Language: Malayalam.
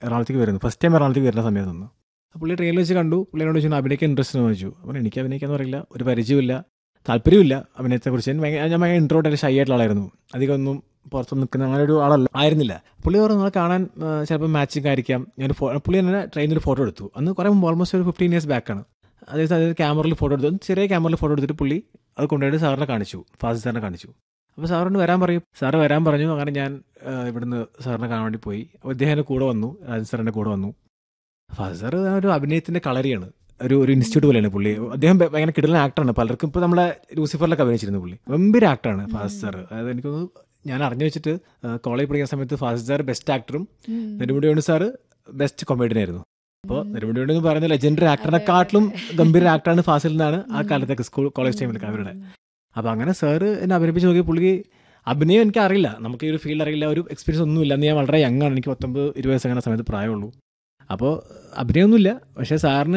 എറണാകുളത്തേക്ക് വരുന്നത് ഫസ്റ്റ് ടൈം എറണാകുളത്തേക്ക് വരുന്ന സമയത്ത് നിന്ന് പുള്ളി ട്രെയിനിൽ വെച്ച് കണ്ടു പുള്ളിയോട് ചോദിച്ചു അഭിനയിക്കാൻ ഇൻട്രസ്റ്റ് എന്ന് ചോദിച്ചു അപ്പോൾ എനിക്ക് അഭിനയിക്കാന്ന് പറയില്ല ഒരു പരിചയമില്ല താല്പര്യമില്ല അഭിനയത്തെക്കുറിച്ച് ഞാൻ ഭയങ്കര ഞാൻ ഭയങ്കര ഇൻട്രോട്ട് ഷൈ ആയിട്ടുള്ള ആളായിരുന്നു അധികം ഒന്നും പുറത്ത് നിൽക്കുന്ന അങ്ങനെ ഒരു ആളല്ല ആയിരുന്നില്ല പുള്ളി പറഞ്ഞു നിങ്ങളെ കാണാൻ ആ, ചിലപ്പോൾ മാച്ചിങ് ആയിരിക്കാം ഞാൻ ഫോ പുള്ളി തന്നെ ട്രെയിനിൽ ഒരു ഫോട്ടോ എടുത്തു അന്ന് കുറേ മുമ്പ് ഓൾമോസ്റ്റ് ഒരു ഫിഫ്റ്റീൻ ഇയേഴ്സ് ബാക്കാണ് അതായത് അതായത് ക്യാമറയിൽ ഫോട്ടോ എടുത്തു ചെറിയ ക്യാമറയിൽ ഫോട്ടോ എടുത്തിട്ട് പുള്ളി അത് കൊണ്ടുപോയിട്ട് സാറിനെ കാണിച്ചു ഫാസ്റ്റ് സാറിനെ കാണിച്ചു അപ്പോൾ സാറിന് വരാൻ പറയും സാറ് വരാൻ പറഞ്ഞു അങ്ങനെ ഞാൻ ആ, ഇവിടുന്ന് സാറിനെ കാണാൻ വേണ്ടി പോയി അപ്പോൾ ഇദ്ദേഹം എൻ്റെ കൂടെ വന്നു രാജൻ സാറിൻ്റെ കൂടെ വന്നു ഫാസ്റ്റ് സാർ ഒരു അഭിനയത്തിൻ്റെ കളരിയാണ് ഒരു ഒരു ഇൻസ്റ്റിറ്റ്യൂട്ട് പോലെയാണ് പുള്ളി അദ്ദേഹം ഭ- ഭയങ്കര കിടലൻ ആക്ടറാണ് പലർക്കും ഇപ്പോൾ നമ്മളെ ലൂസിഫറിലൊക്കെ അഭിനയിച്ചിരുന്നു പുള്ളി ഗംഭീര ആക്ടറാണ് ഫാസ്റ്റ് സാർ അതായത് എനിക്കൊന്ന് ഞാൻ അറിഞ്ഞു വെച്ചിട്ട് കോളേജ് പഠിക്കുന്ന സമയത്ത് ഫാസ്റ്റ് സാർ ബെസ്റ്റ് ആക്ടറും നെടുമുടി വേണു സാറ് ബെസ്റ്റ് കൊമേഡിയനായിരുന്നു അപ്പോൾ നെടുമുടി വേണു എന്ന് പറയുന്ന ലെജൻഡറി ആക്ടറിനെക്കാട്ടിലും ഗംഭീര ആക്ടറാണ് ഫാസിൽ നിന്നാണ് ആ കാലത്തൊക്കെ സ്കൂൾ കോളേജ് ടൈമിലൊക്കെ അവരുടെ അപ്പോൾ അങ്ങനെ സാറ് എന്നെ അഭിനയിപ്പിച്ച് നോക്കി പുള്ളി അഭിനയം എനിക്ക് അറിയില്ല നമുക്ക് ഈ ഒരു ഫീൽഡ് അറിയില്ല ഒരു എക്സ്പീരിയൻസ് ഒന്നുമില്ല അന്ന് ഞാൻ വളരെ യങ്ങാണ് എനിക്ക് പത്തൊമ്പത് ഇരുപത് വയസ്സ് അങ്ങനെ സമയത്ത് പ്രായമുള്ളൂ അപ്പോൾ അഭിനയമൊന്നുമില്ല പക്ഷേ സാറിന്